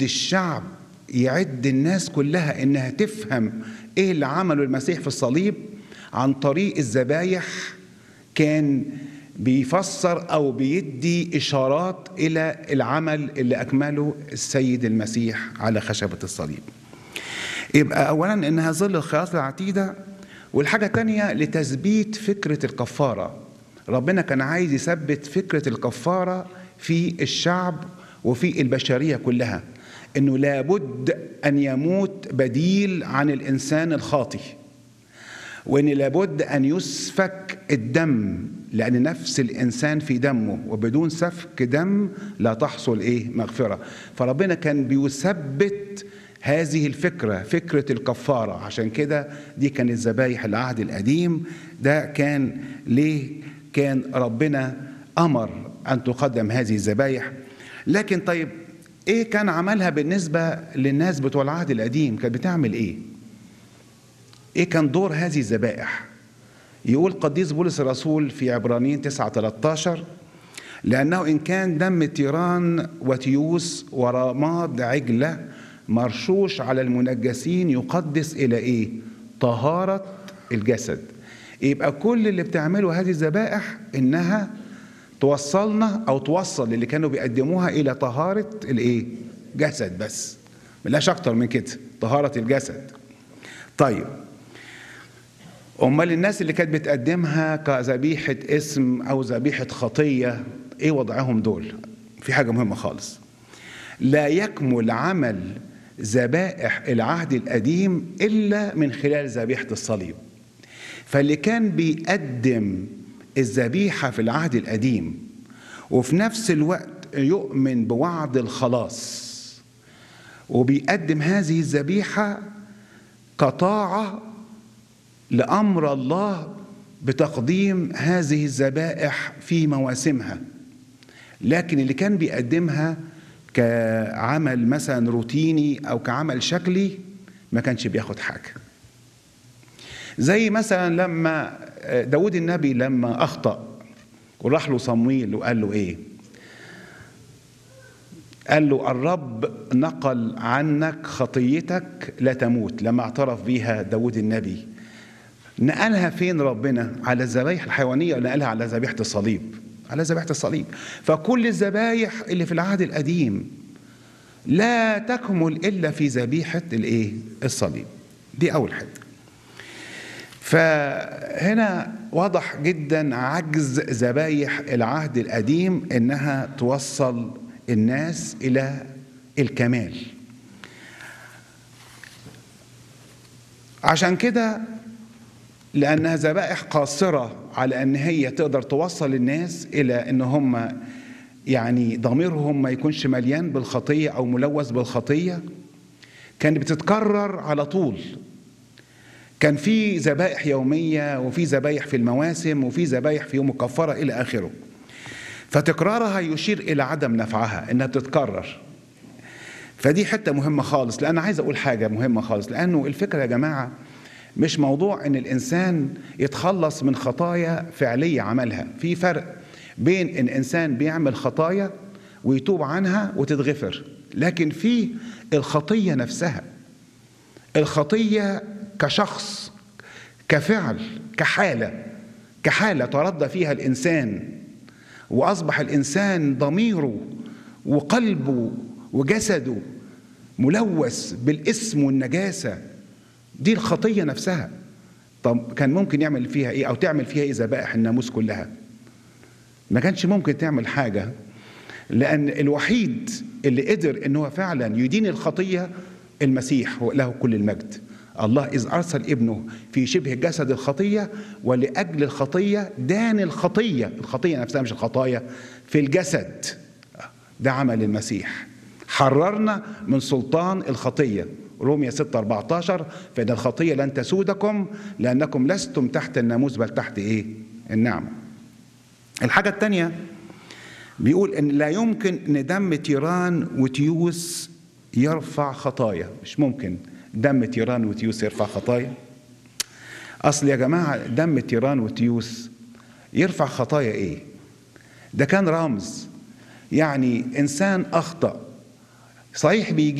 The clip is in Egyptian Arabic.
الشعب يعد الناس كلها انها تفهم ايه اللي عمله المسيح في الصليب عن طريق الذبايح كان بيفسر او بيدي اشارات الى العمل اللي اكمله السيد المسيح على خشبه الصليب. يبقى اولا انها ظل الخياط العتيده والحاجه الثانيه لتثبيت فكره الكفاره. ربنا كان عايز يثبت فكره الكفاره في الشعب وفي البشريه كلها. انه لابد ان يموت بديل عن الانسان الخاطئ. وان لابد ان يسفك الدم لان نفس الانسان في دمه وبدون سفك دم لا تحصل ايه مغفره فربنا كان بيثبت هذه الفكره فكره الكفاره عشان كده دي كانت ذبايح العهد القديم ده كان ليه كان ربنا امر ان تقدم هذه الذبايح لكن طيب ايه كان عملها بالنسبه للناس بتوع العهد القديم كانت بتعمل ايه ايه كان دور هذه الذبائح يقول قديس بولس الرسول في عبرانيين 9 13 لأنه إن كان دم تيران وتيوس ورماد عجلة مرشوش على المنجسين يقدس إلى إيه؟ طهارة الجسد يبقى كل اللي بتعمله هذه الذبائح إنها توصلنا أو توصل اللي كانوا بيقدموها إلى طهارة الإيه؟ جسد بس ملاش أكتر من كده طهارة الجسد طيب امال الناس اللي كانت بتقدمها كذبيحه اسم او ذبيحه خطيه ايه وضعهم دول في حاجه مهمه خالص لا يكمل عمل ذبائح العهد القديم الا من خلال ذبيحه الصليب فاللي كان بيقدم الذبيحه في العهد القديم وفي نفس الوقت يؤمن بوعد الخلاص وبيقدم هذه الذبيحه كطاعه لامر الله بتقديم هذه الذبائح في مواسمها لكن اللي كان بيقدمها كعمل مثلا روتيني او كعمل شكلي ما كانش بياخد حاجه زي مثلا لما داود النبي لما اخطا وراح له صمويل وقال له ايه قال له الرب نقل عنك خطيتك لا تموت لما اعترف بيها داود النبي نقلها فين ربنا على الذبايح الحيوانية ولا نقلها على ذبيحة الصليب على ذبيحة الصليب فكل الذبايح اللي في العهد القديم لا تكمل إلا في ذبيحة الإيه الصليب دي أول حاجة فهنا واضح جدا عجز ذبايح العهد القديم انها توصل الناس الى الكمال عشان كده لأنها ذبائح قاصرة على أن هي تقدر توصل الناس إلى أن هم يعني ضميرهم ما يكونش مليان بالخطية أو ملوث بالخطية كانت بتتكرر على طول كان في ذبائح يومية وفي ذبائح في المواسم وفي ذبائح في يوم الكفارة إلى آخره فتكرارها يشير إلى عدم نفعها إنها بتتكرر فدي حتة مهمة خالص لأن عايز أقول حاجة مهمة خالص لأنه الفكرة يا جماعة مش موضوع ان الانسان يتخلص من خطايا فعليه عملها في فرق بين ان انسان بيعمل خطايا ويتوب عنها وتتغفر لكن في الخطيه نفسها الخطيه كشخص كفعل كحاله كحاله تردى فيها الانسان واصبح الانسان ضميره وقلبه وجسده ملوث بالاسم والنجاسه دي الخطية نفسها طب كان ممكن يعمل فيها ايه او تعمل فيها ايه ذبائح الناموس كلها ما كانش ممكن تعمل حاجة لأن الوحيد اللي قدر ان هو فعلا يدين الخطية المسيح له كل المجد الله إذ أرسل ابنه في شبه جسد الخطية ولأجل الخطية دان الخطية الخطية نفسها مش الخطايا في الجسد ده عمل المسيح حررنا من سلطان الخطيه رومية 6 14 فإن الخطية لن تسودكم لأنكم لستم تحت الناموس بل تحت إيه؟ النعمة. الحاجة الثانية بيقول إن لا يمكن إن دم تيران وتيوس يرفع خطايا، مش ممكن دم تيران وتيوس يرفع خطايا. أصل يا جماعة دم تيران وتيوس يرفع خطايا إيه؟ ده كان رمز يعني إنسان أخطأ صحيح بيجي